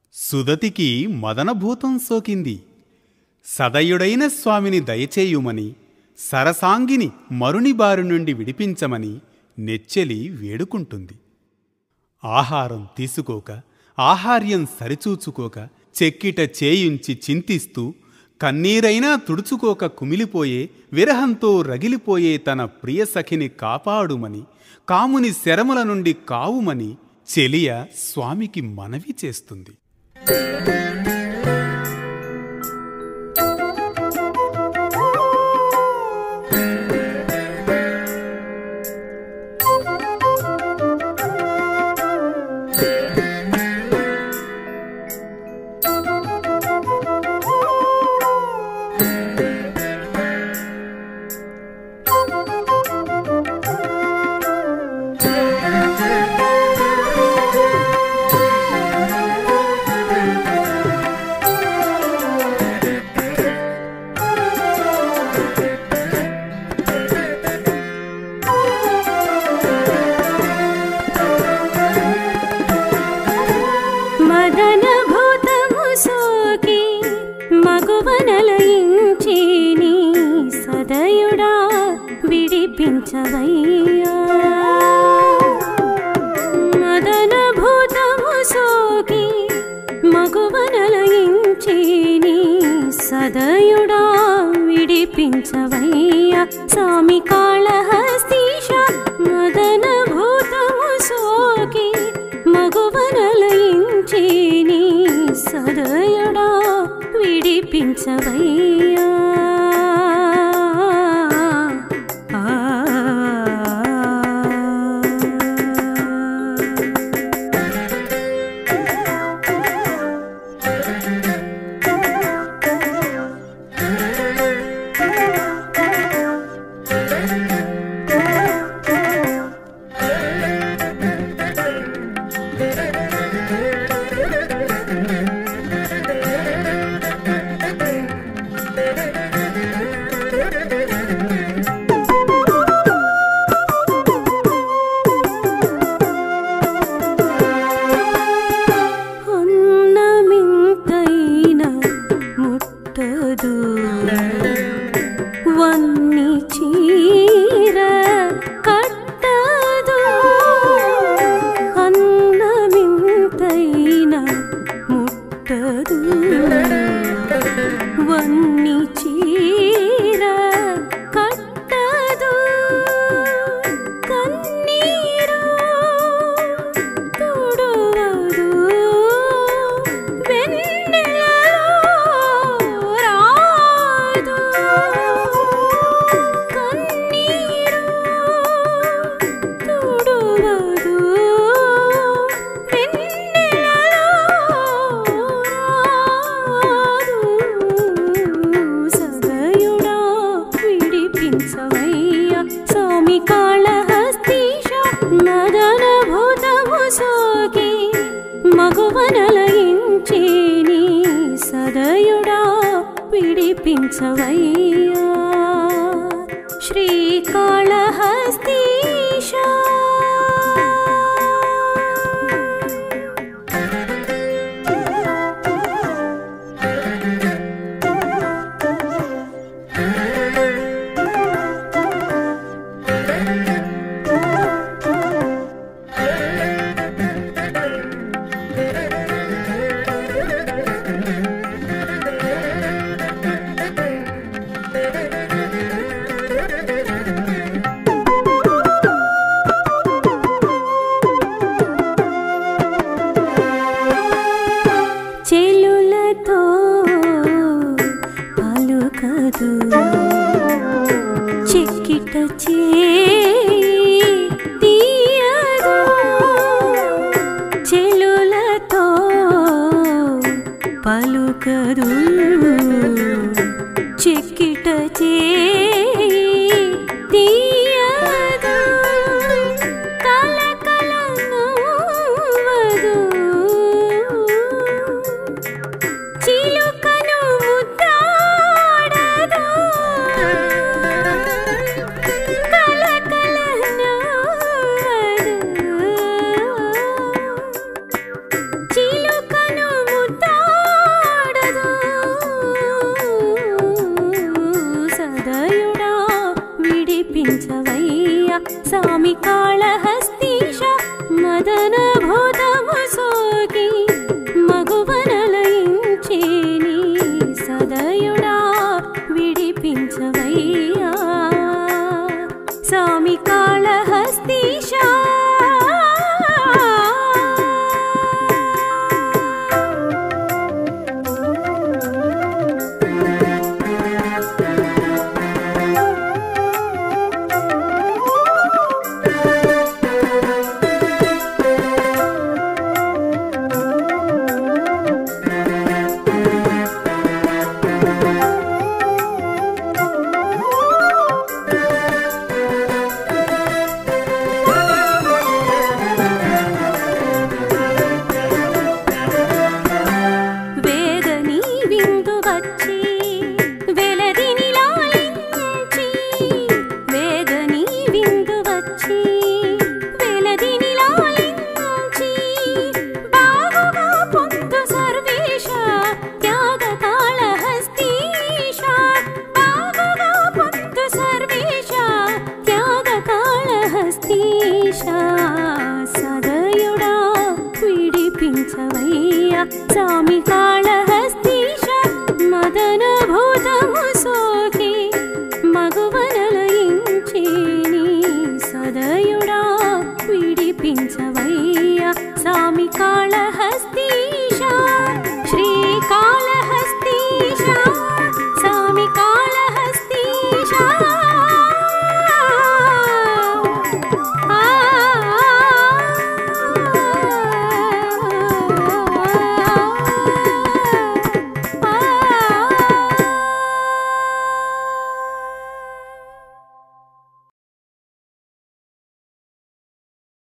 సుదతికి మదనభూతం సోకింది సదయుడైన స్వామిని దయచేయుమని సరసాంగిని మరుని బారి నుండి విడిపించమని నెచ్చెలి వేడుకుంటుంది ఆహారం తీసుకోక ఆహార్యం సరిచూచుకోక చెక్కిట చేయుంచి చింతిస్తూ కన్నీరైనా తుడుచుకోక కుమిలిపోయే విరహంతో రగిలిపోయే తన ప్రియ సఖిని కాపాడుమని కాముని శరముల నుండి కావుమని చెలియ స్వామికి మనవి చేస్తుంది మదన భూతము సోకి మగువనలయించి నీ సదయుడా విడిపించవయ్యా మదన భూతము సోకి మగువనలయించి నీ సదయుడా విడిపించవయ్యా స్వామి కాళహస్తీశ మదన భూతము సోకి మగువనలయించి నీ సదయుడా విడిపించవయ్యా ఆ అన్నమింతైన ముట్టదు వన్ని చీర కట్టదు అన్నమింతైన ముట్టదు వన్ని చీర కట్టదు కన్నీరు తుడువదు వెన్నెలలో రాదు కన్నీరు తుడువదు వెన్నెలలో రాదు సదయుడా విడిపించవయ్యా స్వామి కాళహస్తీశ మదన భూతము సోకి మగువనలయించి నీ సదయుడా విడిపించవయ్యా శ్రీకాళహస్తీశ చెలులతో పలుకదు చిక్కిట చేయి తీయదు చెలులతో పలుకదు చిక్కిట చేయి తీయదు కలకల నవ్వదు చిలుకను ముద్దాడదు కలకల నవ్వదు చిలుకను సామి కాళహస్తీశ మదన భూతము